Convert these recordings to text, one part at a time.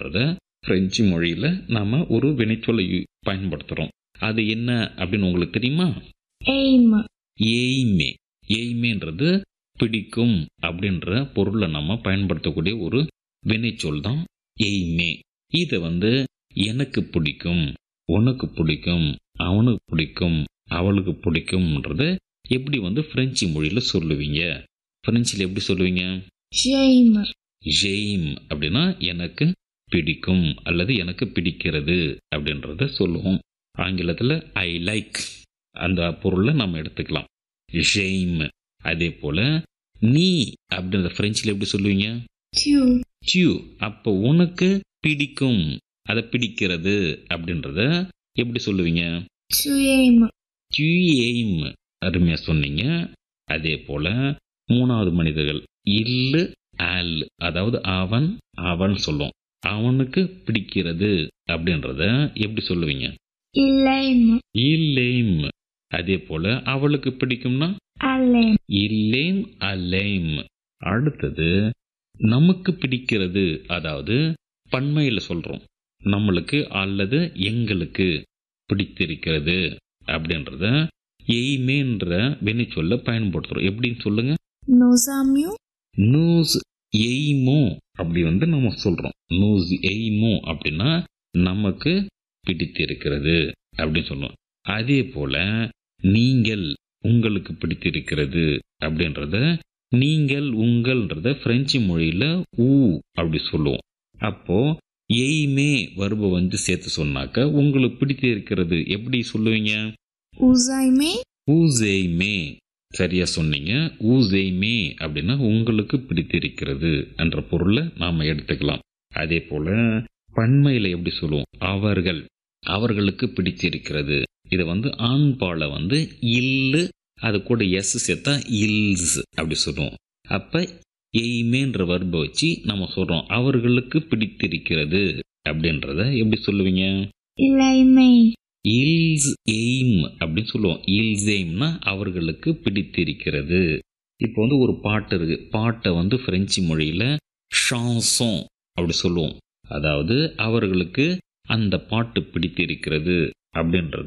அப்படின்றத பிரெஞ்சு மொழியில் நாம் ஒரு வினைச்சொல்லை யு- பயன்படுத்துகிறோம் அது என்ன அப்படின்னு உங்களுக்கு தெரியுமா aime, எய்மே எய்மேன்றது பிடிக்கும் அப்படின்ற பொருளை நம்ம பயன்படுத்தக்கூடிய ஒரு வினைச்சொல் தான் எய்மே இதை வந்து எனக்கு பிடிக்கும் உனக்கு பிடிக்கும் அவனுக்கு பிடிக்கும் அவளுக்கு பிடிக்கும்ன்றத எப்படி வந்து பிரெஞ்சு மொழியில் சொல்லுவீங்க பிரெஞ்சில் எப்படி சொல்லுவீங்க j'aime, ஜெய்ம் அப்படின்னா எனக்கு பிடிக்கும் அல்லது எனக்கு பிடிக்கிறது அப்படின்றத சொல்லுவோம் ஆங்கிலத்தில் ஐ லைக் அந்த பொருளை நம்ம எடுத்துக்கலாம் ஜெய்ம் அதே போல் நீ அப்படின்ற ஃப்ரெஞ்சில் எப்படி சொல்லுவீங்க tu, டியூ அப்போ உனக்கு பிடிக்கும் அதை பிடிக்கிறது அப்படின்றத எப்படி சொல்லுவீங்க tu aimes, டியூ எய்ம் அருமையாக சொன்னீங்க அதே போல் மூணாவது மனிதர்கள் இல்லு ஆல் அதாவது அவன் அவன் சொல்லும் அவனுக்கு பிடிக்கிறது அப்படின்றத எப்படி சொல்லுவீங்க il aime, இல்லேம் அதே போல் அவளுக்கு பிடிக்கும்னா elle aime, இல்லேம் அல்லேம் அடுத்தது நமக்கு பிடிக்கிறது அதாவது பன்மையில் சொல்கிறோம் நம்மளுக்கு அல்லது எங்களுக்கு பிடித்திருக்கிறது அப்படின்றத எய்மேன்ற வினைச்சொல்ல பயன்படுத்துகிறோம் எப்படின்னு சொல்லுங்க nous aimions, நூஸ் எய்மோ அப்படி வந்து நம்ம சொல்கிறோம் நூஸ் எய்மோ அப்படின்னா நமக்கு பிடித்திருக்கிறது அப்படின்னு சொல்லுவோம் அதே போல் நீங்கள் உங்களுக்கு பிடித்திருக்கிறது அப்படின்றத நீங்கள் உங்கள்ன்றத பிரெஞ்சு மொழியில் ஊ அப்படி சொல்லுவோம் அப்போ எய்மே வருப வந்து சேர்த்து சொன்னாக்க உங்களுக்கு பிடித்திருக்கிறது எப்படி சொல்லுவீங்க vous aimez, ஊசெய்மே சரியா சொன்னீங்க ஊசெய்மே அப்படின்னா உங்களுக்கு பிடித்திருக்கிறது என்ற பொருளை நாம் எடுத்துக்கலாம் அதே போல பன்மையில் எப்படி சொல்லுவோம் அவர்கள் அவர்களுக்கு பிடித்திருக்கிறது இதை வந்து ஆண்பாலை வந்து இல்லு அது கூட எஸ் சேர்த்தா இல்ஸ் அப்படி சொல்லுவோம் அப்போ எய்மேன்ற வர்பை வச்சு நம்ம சொல்கிறோம் அவர்களுக்கு பிடித்திருக்கிறது அப்படின்றத எப்படி சொல்லுவீங்க il aimait, இல்ஸ் எய்ம் அப்படின்னு சொல்லுவோம் இல்ஸ் எய்ம்னா அவர்களுக்கு பிடித்திருக்கிறது இப்போ வந்து ஒரு பாட்டு இருக்கு பாட்டை வந்து பிரெஞ்சு மொழியில் ஷான்சோன் அப்படி சொல்லுவோம் அதாவது அவர்களுக்கு அந்த பாட்டு பிடித்திருக்கிறது அப்படின்றத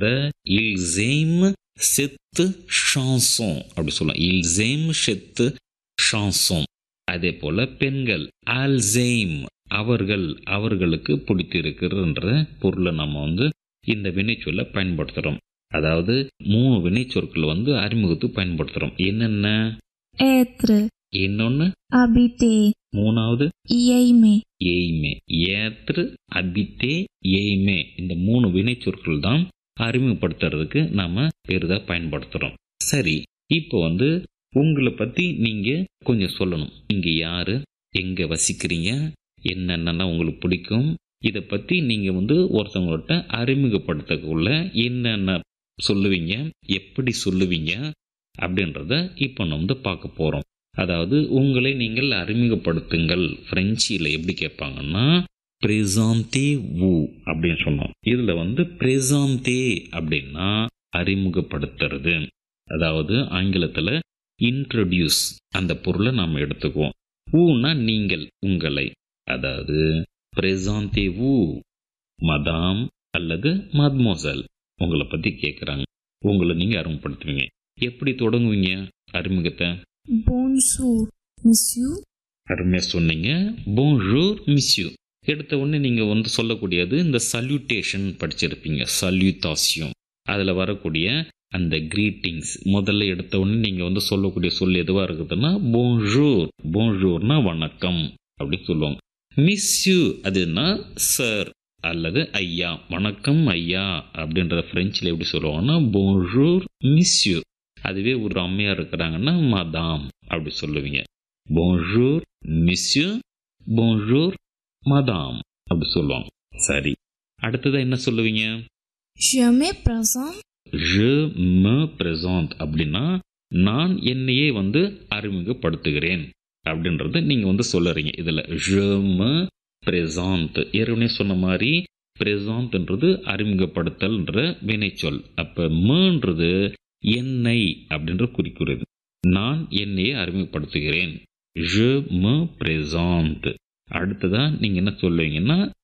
இல்சேம் செத்து ஷான்சோன் அப்படி சொல்லலாம் இல்சேம் செத்து ஷான்சோன் அதே போல பெண்கள் ஆல்சேம் அவர்கள் அவர்களுக்கு பிடித்திருக்கிறன்ற பொருளை நம்ம வந்து இந்த வினைச்சொல்லை பயன்படுத்துகிறோம் அதாவது மூணு வினைச்சொற்கள் வந்து அறிமுகத்துக்கு பயன்படுத்துகிறோம் என்னென்ன être, இன்னொன்று habiter, மூணாவது y aimer, எய்மே ஏற்று அபித்தே எய்மே இந்த மூணு வினைச்சொற்கள் தான் அறிமுகப்படுத்துறதுக்கு நாம பெரிதாக பயன்படுத்துகிறோம் சரி இப்போ வந்து உங்களை பற்றி நீங்கள் கொஞ்சம் சொல்லணும் நீங்கள் யார் எங்கே வசிக்கிறீங்க என்னென்னலாம் உங்களுக்கு பிடிக்கும் இதை பற்றி நீங்கள் வந்து ஒருத்தவங்கள்ட்ட அறிமுகப்படுத்தக்குள்ள என்னென்ன சொல்லுவீங்க எப்படி சொல்லுவீங்க அப்படின்றத இப்போ நம்ம வந்து பார்க்க போகிறோம் அதாவது உங்களை நீங்கள் அறிமுகப்படுத்துங்கள் ஃப்ரெஞ்சில் எப்படி கேட்பாங்கன்னா பிரேசாந்தே வு அப்படின்னு சொன்னோம் இதில் வந்து பிரேசாந்தே அப்படின்னா அறிமுகப்படுத்துறது அதாவது ஆங்கிலத்தில் இன்ட்ரடியூஸ் அந்த பொருளை நாம் எடுத்துக்குவோம் ஊனா நீங்கள் உங்களை அதாவது பிரேசாந்தே வு மதாம் அல்லது மத்மோசல் உங்களை பற்றி கேட்குறாங்க உங்களை நீங்கள் அறிமுகப்படுத்துவீங்க எப்படி தொடங்குவீங்க அறிமுகத்தை bonjour, monsieur, அருமையாக சொன்னீங்க போன்ஜூர் மிஸ்யூ எடுத்த உடனே நீங்கள் வந்து சொல்லக்கூடியது இந்த சல்யூட்டேஷன் படிச்சிருப்பீங்க சல்யூட்டாசியம் அதில் வரக்கூடிய அந்த கிரீட்டிங்ஸ் முதல்ல எடுத்த உடனே நீங்கள் வந்து சொல்லக்கூடிய சொல் எதுவாக இருக்குதுன்னா போன்ஜூர் போன்ஜூர்னா வணக்கம் அப்படின்னு சொல்லுவாங்க மிஸ்யூ அதுனா சார் அல்லது ஐயா வணக்கம் ஐயா அப்படின்ற ஃப்ரெஞ்சில் எப்படி சொல்லுவாங்கன்னா போன்ஜூர் மிஸ்யூ அதுவே ஒரு அம்மையார் இருக்கிறாங்கன்னா மதாம் அப்படி சொல்லுவீங்க போன்ஜூர் மிஸ்யூ போன்ஜூர் மதாம் அப்படி சொல்லுவாங்க சரி அடுத்ததா என்ன சொல்லுவீங்க je me présente, je me présente அப்படின்னா நான் என்னையே வந்து அறிமுகப்படுத்துகிறேன் அப்படின்றத நீங்கள் வந்து சொல்லுறீங்க இதில் je me présente ஏற்கனவே சொன்ன மாதிரி பிரேசாந்த்ன்றது அறிமுகப்படுத்தல்ன்ற வினைச்சொல் அப்போ மேன்றது என்னை அப்படின்ற குறிக்கிறது நான் என்னையே அறிமுகப்படுத்துகிறேன் je me présente அடுத்ததா நீங்கள் என்ன சொல்லுவீங்கன்னா